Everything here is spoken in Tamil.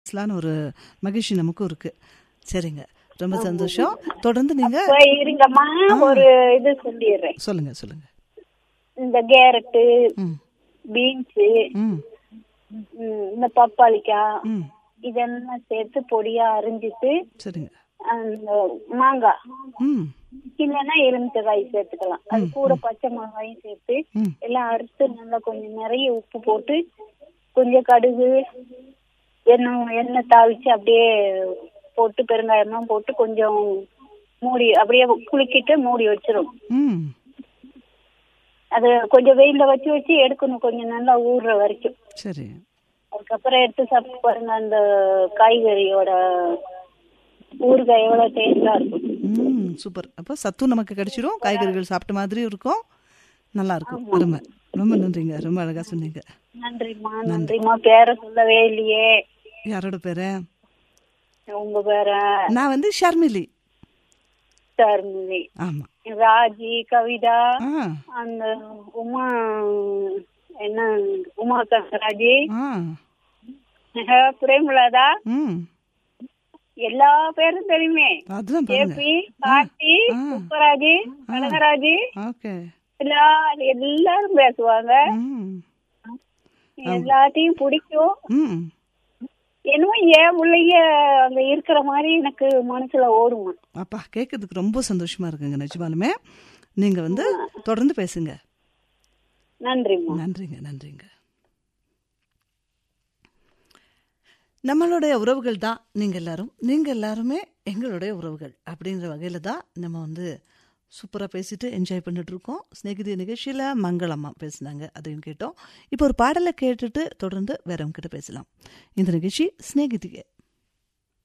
ஸ்லான ஒரு மகிழ்ச்சி நமக்கும் இருக்கு சரிங்க ரொம்ப சந்தோஷம் தொடர்ந்து நீங்க இப்ப இருங்கம்மா ஒரு இது சொல்லிடுறேன் சொல்லுங்க சொல்லுங்க இந்த கேரட்டு ம் பீன்ஸு ம் இந்த பப்பாளிக்காய் ம் இதெல்லாம் சேர்த்து பொடியா அரிஞ்சிட்டு சரிங்க அந்த மாங்காய் ம் இல்லைன்னா எலுமிச்சக்காய் சேர்த்துக்கலாம் அது கூட பச்சை மிளகாயும் சேர்த்து ம் எல்லாம் அறுத்து நல்லா கொஞ்சம் நிறைய உப்பு போட்டு கொஞ்சம் கடுகு எண்ணெய் எண்ணெய் தாளிச்சு அப்படியே போட்டு பெருங்காயம்லாம் போட்டு கொஞ்சம் மூடி அப்படியே குலுக்கிட்டு மூடி வச்சிரும் ம் அது கொஞ்சம் வெயில்ல வச்சு வச்சு எடுக்கணும் கொஞ்சம் நல்லா ஊறுற வரைக்கும் சரி அதுக்கப்புறம் எடுத்து சாப்பிட்டு பாருங்க அந்த காய்கறியோட ஊறுகாய் எவ்வளவு டேஸ்டா இருக்கும் ம் சூப்பர் அப்போ சத்தும் நமக்கு கிடைச்சிரும் காய்கறிகள் சாப்பிட்ட மாதிரி இருக்கும் நல்லா இருக்கும் அருமை ரொம்ப நன்றிங்க ரொம்ப அழகா சொன்னீங்க நன்றிம்மா நன்றிம்மா பேரை சொல்லவே இல்லையே யாரோட பேரு உங்க பேரை நான் வந்து ஷர்மிலி சர்மிளி ஆமா ராஜி கவிதா ஆ அந்த உமா என்ன உமா கங்கராஜி ஆ பிரேமலாதா ம் எல்லா பேரும் தெரியுமே அதுதான் பாருங்க கேபி கார்த்தி ஆ. சுப்பராஜி கனகராஜி ஓகே எல்லா எல்லாரும் பேசுவாங்க ம் எல்லாத்தையும் பிடிக்கும் ம் என்னமோ ஏன் பிள்ளைங்க அங்க இருக்கிற மாதிரி எனக்கு மனசுல ஓடுமா அப்பா கேட்கறதுக்கு ரொம்ப சந்தோஷமா இருக்குங்க நிஜமாலுமே நீங்க வந்து தொடர்ந்து பேசுங்க நன்றிம்மா நன்றிங்க நன்றிங்க நம்மளுடைய உறவுகள் தான் நீங்க எல்லாரும் நீங்க எல்லாருமே எங்களுடைய உறவுகள் அப்படிங்கிற வகையில தான் நம்ம வந்து சூப்பராக பேசிட்டு என்ஜாய் பண்ணிட்டு இருக்கோம் ஸ்நேகிதி நிகழ்ச்சியில் மங்களம்மா பேசினாங்க அதையும் கேட்டோம் இப்போ ஒரு பாடலை கேட்டுட்டு தொடர்ந்து வேறவங்க கிட்ட பேசலாம் இந்த நிகழ்ச்சி ஸ்நேகிதிகை